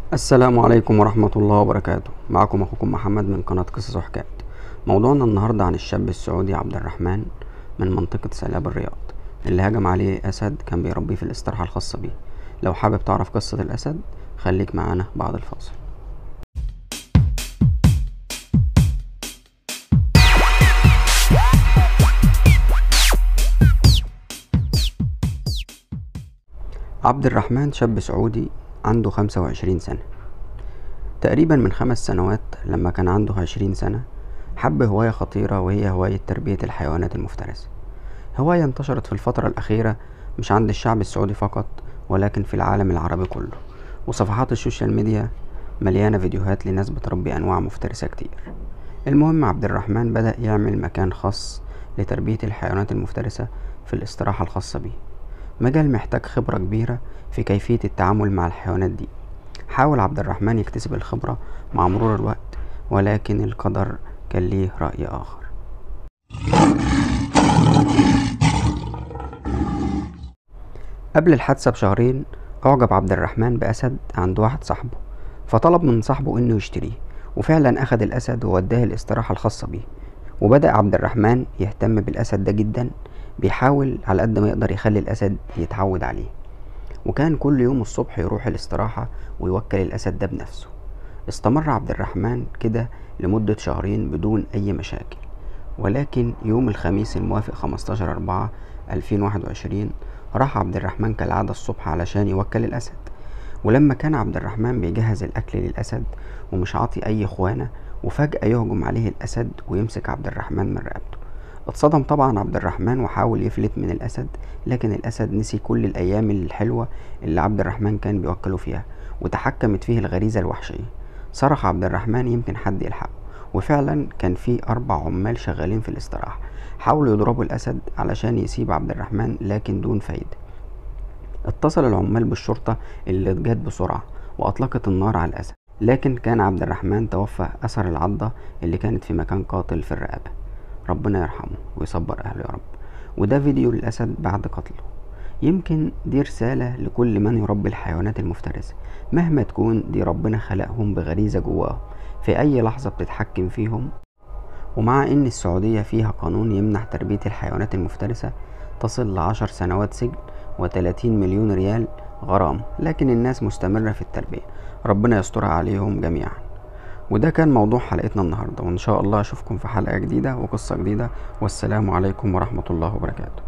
السلام عليكم ورحمة الله وبركاته معكم أخوكم محمد من قناة قصص وحكايات موضوعنا النهاردة عن الشاب السعودي عبد الرحمن من منطقة سلاب الرياض اللي هجم عليه أسد كان بيربيه في الاستراحة الخاصة بيه لو حابب تعرف قصة الأسد خليك معانا بعد الفاصل عبد الرحمن شاب سعودي عنده خمسة وعشرين سنة تقريبا من خمس سنوات لما كان عنده عشرين سنة حب هواية خطيرة وهي هواية تربية الحيوانات المفترسة هواية انتشرت في الفترة الأخيرة مش عند الشعب السعودي فقط ولكن في العالم العربي كله وصفحات السوشيال ميديا مليانة فيديوهات لناس بتربي أنواع مفترسة كتير المهم عبد الرحمن بدأ يعمل مكان خاص لتربية الحيوانات المفترسة في الاستراحة الخاصة بيه مجال محتاج خبرة كبيرة في كيفية التعامل مع الحيوانات دي حاول عبد الرحمن يكتسب الخبرة مع مرور الوقت ولكن القدر كان ليه رأي آخر قبل الحادثة بشهرين أعجب عبد الرحمن بأسد عند واحد صاحبه فطلب من صاحبه إنه يشتريه وفعلا أخد الأسد ووداه الاستراحة الخاصة بيه وبدأ عبد الرحمن يهتم بالأسد ده جدا بيحاول على قد ما يقدر يخلي الأسد يتعود عليه وكان كل يوم الصبح يروح الاستراحة ويوكل الأسد ده بنفسه استمر عبد الرحمن كده لمدة شهرين بدون أي مشاكل ولكن يوم الخميس الموافق 15 أربعة 2021 راح عبد الرحمن كالعادة الصبح علشان يوكل الأسد ولما كان عبد الرحمن بيجهز الأكل للأسد ومش عاطي أي خوانة وفجأة يهجم عليه الأسد ويمسك عبد الرحمن من رقبته اتصدم طبعا عبد الرحمن وحاول يفلت من الأسد لكن الأسد نسي كل الأيام الحلوة اللي عبد الرحمن كان بيوكله فيها وتحكمت فيه الغريزة الوحشية صرخ عبد الرحمن يمكن حد يلحقه وفعلا كان في أربع عمال شغالين في الاستراحة حاولوا يضربوا الأسد علشان يسيب عبد الرحمن لكن دون فايدة اتصل العمال بالشرطة اللي جت بسرعة وأطلقت النار على الأسد لكن كان عبد الرحمن توفى أثر العضة اللي كانت في مكان قاتل في الرقبة ربنا يرحمه ويصبر أهله يا رب وده فيديو للأسد بعد قتله يمكن دي رسالة لكل من يربي الحيوانات المفترسة مهما تكون دي ربنا خلقهم بغريزة جواهم في أي لحظة بتتحكم فيهم ومع إن السعودية فيها قانون يمنع تربية الحيوانات المفترسة تصل لعشر سنوات سجن وتلاتين مليون ريال غرامة لكن الناس مستمرة في التربية ربنا يسترها عليهم جميعا وده كان موضوع حلقتنا النهاردة وإن شاء الله أشوفكم في حلقة جديدة وقصة جديدة والسلام عليكم ورحمة الله وبركاته